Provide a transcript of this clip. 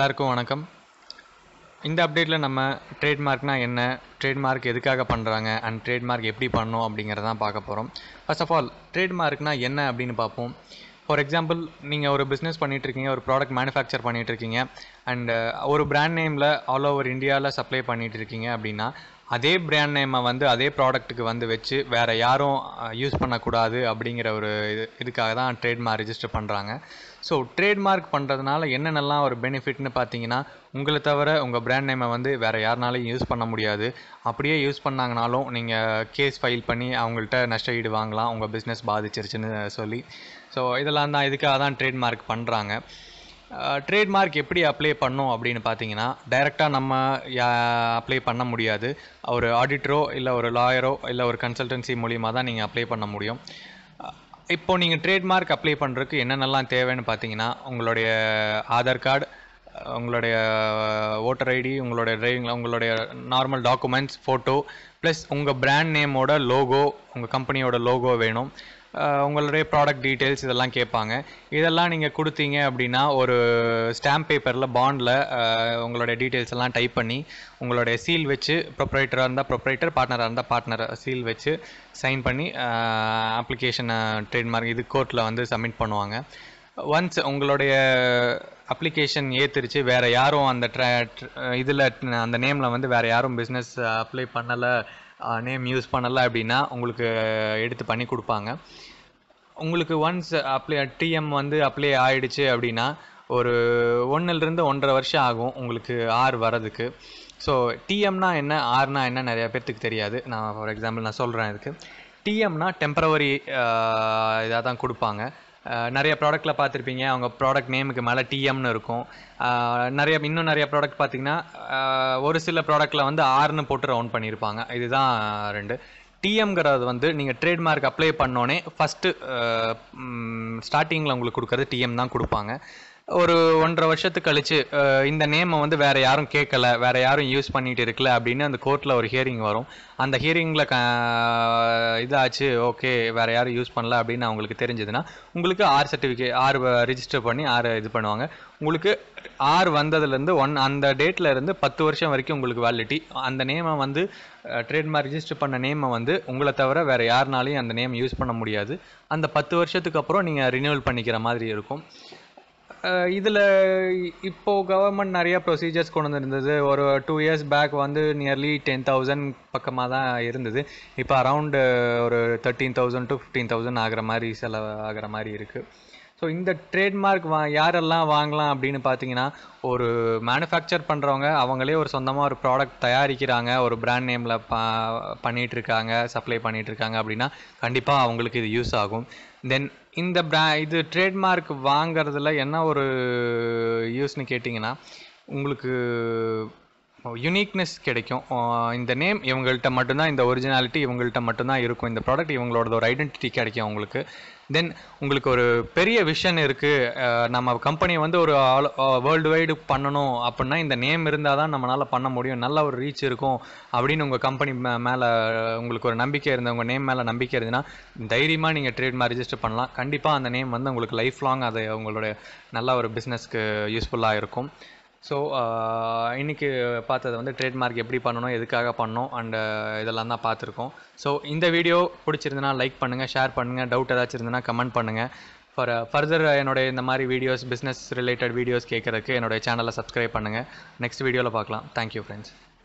எல்லாருக்கும் வணக்கம் இந்த அப்டேட்டில் நம்ம ட்ரேட்மார்க்னால் என்ன ட்ரேட்மார்க் எதுக்காக பண்ணுறாங்க அண்ட் ட்ரேட்மார்க் எப்படி பண்ணணும் அப்படிங்கிறதான் பார்க்க போகிறோம் ஃபர்ஸ்ட் ஆஃப் ஆல் ட்ரேட்மார்க்னால் என்ன அப்படின்னு பார்ப்போம் ஃபார் எக்ஸாம்பிள் நீங்கள் ஒரு பிஸ்னஸ் பண்ணிகிட்ருக்கீங்க ஒரு ப்ராடக்ட் மேனுஃபேக்சர் பண்ணிகிட்ருக்கீங்க அண்ட் ஒரு பிராண்ட் நேமில் ஆல் ஓவர் இந்தியாவில் சப்ளை பண்ணிகிட்டு இருக்கீங்க அப்படின்னா அதே பிராண்ட் நேமை வந்து அதே ப்ராடக்ட்டுக்கு வந்து வச்சு வேறு யாரும் யூஸ் பண்ணக்கூடாது அப்படிங்கிற ஒரு இது இதுக்காக தான் ட்ரேட்மார்க் ரிஜிஸ்டர் பண்ணுறாங்க ஸோ ட்ரேட்மார்க் பண்ணுறதுனால என்னென்னலாம் ஒரு பெனிஃபிட்னு பார்த்தீங்கன்னா உங்களை தவிர உங்கள் பிராண்ட் நேமை வந்து வேறு யாருனாலையும் யூஸ் பண்ண முடியாது அப்படியே யூஸ் பண்ணாங்கனாலும் நீங்கள் கேஸ் ஃபைல் பண்ணி அவங்கள்ட்ட நஷ்ட ஈடு வாங்கலாம் உங்கள் பிஸ்னஸ் பாதிச்சிருச்சுன்னு சொல்லி ஸோ இதெல்லாம் தான் இதுக்காக தான் ட்ரேட்மார்க் பண்ணுறாங்க ட்ரேட்மார்க் எப்படி அப்ளை பண்ணோம் அப்படின்னு பார்த்தீங்கன்னா டைரெக்டாக நம்ம அப்ளை பண்ண முடியாது ஒரு ஆடிட்டரோ இல்லை ஒரு லாயரோ இல்லை ஒரு கன்சல்டன்சி மூலியமாக தான் நீங்கள் அப்ளை பண்ண முடியும் இப்போ நீங்கள் ட்ரேட்மார்க் அப்ளை பண்ணுறதுக்கு என்னென்னலாம் தேவைன்னு பார்த்தீங்கன்னா உங்களுடைய ஆதார் கார்டு உங்களுடைய ஓட்டர் ஐடி உங்களுடைய டிரைவிங் உங்களுடைய நார்மல் டாக்குமெண்ட்ஸ் ஃபோட்டோ ப்ளஸ் உங்கள் பிராண்ட் நேமோட லோகோ உங்கள் கம்பெனியோட லோகோ வேணும் உங்களுடைய ப்ராடக்ட் டீட்டெயில்ஸ் இதெல்லாம் கேட்பாங்க இதெல்லாம் நீங்கள் கொடுத்தீங்க அப்படின்னா ஒரு ஸ்டாம்ப் பேப்பரில் பாண்டில் உங்களுடைய டீட்டெயில்ஸ் எல்லாம் டைப் பண்ணி உங்களுடைய சீல் வச்சு ப்ரொப்ரைட்டராக இருந்தால் ப்ரொப்ரைட்டர் பார்ட்னராக இருந்தால் பார்ட்னர் சீல் வச்சு சைன் பண்ணி அப்ளிகேஷன் ட்ரேட்மார்க் இது கோர்ட்டில் வந்து சப்மிட் பண்ணுவாங்க ஒன்ஸ் உங்களுடைய அப்ளிகேஷன் ஏற்றுருச்சு வேறு யாரும் அந்த ட்ர இதில் அந்த நேமில் வந்து வேறு யாரும் பிஸ்னஸ் அப்ளை பண்ணலை நேம் யூஸ் பண்ணலை அப்படின்னா உங்களுக்கு எடுத்து பண்ணி கொடுப்பாங்க உங்களுக்கு ஒன்ஸ் அப்ளை டிஎம் வந்து அப்ளை ஆயிடுச்சு அப்படின்னா ஒரு ஒன்றுலேருந்து ஒன்றரை வருஷம் ஆகும் உங்களுக்கு ஆர் வரதுக்கு ஸோ டிஎம்னா என்ன ஆர்னா என்ன நிறைய பேர்த்துக்கு தெரியாது நான் ஃபார் எக்ஸாம்பிள் நான் சொல்கிறேன் இதுக்கு டிஎம்னா டெம்பரவரி இதாக தான் கொடுப்பாங்க நிறைய ப்ராடக்ட்டில் பார்த்துருப்பீங்க அவங்க ப்ராடக்ட் நேமுக்கு மேலே டிஎம்னு இருக்கும் நிறைய இன்னும் நிறைய ப்ராடக்ட் பார்த்தீங்கன்னா ஒரு சில ப்ராடக்ட்டில் வந்து ஆர்னு போட்டு ரவுண்ட் பண்ணியிருப்பாங்க இதுதான் ரெண்டு டிஎம்ங்கிறது வந்து நீங்கள் ட்ரேட்மார்க் அப்ளை பண்ணோன்னே ஃபஸ்ட்டு ஸ்டார்டிங்கில் உங்களுக்கு கொடுக்குறது டிஎம் தான் கொடுப்பாங்க ஒரு ஒன்றரை வருஷத்துக்கு கழிச்சு இந்த நேமை வந்து வேற யாரும் கேட்கல வேற யாரும் யூஸ் பண்ணிட்டு இருக்கல அப்படின்னு அந்த கோர்ட்டில் ஒரு ஹியரிங் வரும் அந்த ஹியரிங்கில் க இதாச்சு ஓகே வேற யாரும் யூஸ் பண்ணல அப்படின்னு அவங்களுக்கு தெரிஞ்சதுன்னா உங்களுக்கு ஆர் சர்டிஃபிகேட் ஆர் ரிஜிஸ்டர் பண்ணி ஆர் இது பண்ணுவாங்க உங்களுக்கு ஆர் வந்ததுலேருந்து ஒன் அந்த டேட்டில் இருந்து பத்து வருஷம் வரைக்கும் உங்களுக்கு வேலிடிட்டி அந்த நேமை வந்து ட்ரேட்மார்க் ரிஜிஸ்டர் பண்ண நேமை வந்து உங்களை தவிர வேறு யாருனாலையும் அந்த நேம் யூஸ் பண்ண முடியாது அந்த பத்து வருஷத்துக்கு அப்புறம் நீங்கள் ரினியூவல் பண்ணிக்கிற மாதிரி இருக்கும் இதில் இப்போது கவர்மெண்ட் நிறைய ப்ரொசீஜர்ஸ் கொண்டு வந்திருந்தது ஒரு டூ இயர்ஸ் பேக் வந்து நியர்லி டென் தௌசண்ட் பக்கமாக தான் இருந்தது இப்போ அரவுண்டு ஒரு thirteen thousand to fifteen thousand ஆகிற மாதிரி செலவு ஆகிற மாதிரி இருக்குது ஸோ இந்த ட்ரேட்மார்க் வா யாரெல்லாம் வாங்கலாம் அப்படின்னு பார்த்தீங்கன்னா ஒரு மேனுஃபேக்சர் பண்ணுறவங்க அவங்களே ஒரு சொந்தமாக ஒரு ப்ராடக்ட் தயாரிக்கிறாங்க ஒரு பிராண்ட் நேமில் ப பண்ணிகிட்டு இருக்காங்க சப்ளை பண்ணிகிட்டு இருக்காங்க அப்படின்னா கண்டிப்பாக அவங்களுக்கு இது யூஸ் ஆகும் தென் இந்த பிரா இது ட்ரேட்மார்க் வாங்கிறதுல என்ன ஒரு யூஸ்னு கேட்டிங்கன்னா உங்களுக்கு யுனிக்னஸ் கிடைக்கும் இந்த நேம் இவங்கள்ட்ட மட்டும்தான் இந்த ஒரிஜினாலிட்டி இவங்கள்ட்ட மட்டும்தான் இருக்கும் இந்த ப்ராடக்ட் இவங்களோட ஒரு ஐடென்டிட்டி கிடைக்கும் உங்களுக்கு தென் உங்களுக்கு ஒரு பெரிய விஷன் இருக்குது நம்ம கம்பெனியை வந்து ஒரு ஆல் வேர்ல்டு வைடு பண்ணணும் அப்படின்னா இந்த நேம் இருந்தால் தான் நம்மளால் பண்ண முடியும் நல்ல ஒரு ரீச் இருக்கும் அப்படின்னு உங்கள் கம்பெனி மே மேலே உங்களுக்கு ஒரு நம்பிக்கை இருந்த உங்கள் நேம் மேலே நம்பிக்கை இருந்ததுன்னா தைரியமாக நீங்கள் ட்ரேட்மார்க் ரிஜிஸ்டர் பண்ணலாம் கண்டிப்பாக அந்த நேம் வந்து உங்களுக்கு லைஃப் லாங் அது உங்களுடைய நல்ல ஒரு பிஸ்னஸ்க்கு யூஸ்ஃபுல்லாக இருக்கும் ஸோ இன்றைக்கி பார்த்தது வந்து ட்ரேட்மார்க் எப்படி பண்ணணும் எதுக்காக பண்ணணும் அண்டு இதெல்லாம் தான் பார்த்துருக்கோம் ஸோ இந்த வீடியோ பிடிச்சிருந்தனா லைக் பண்ணுங்கள் ஷேர் பண்ணுங்கள் டவுட் ஏதாச்சும் இருந்ததுன்னா கமெண்ட் பண்ணுங்கள் ஃபார் ஃபர்தர் என்னுடைய இந்த மாதிரி வீடியோஸ் பிஸ்னஸ் ரிலேட்டட் வீடியோஸ் கேட்குறதுக்கு என்னுடைய சேனலை சப்ஸ்கிரைப் பண்ணுங்கள் நெக்ஸ்ட் வீடியோவில் பார்க்கலாம் தேங்க்யூ ஃப்ரெண்ட்ஸ்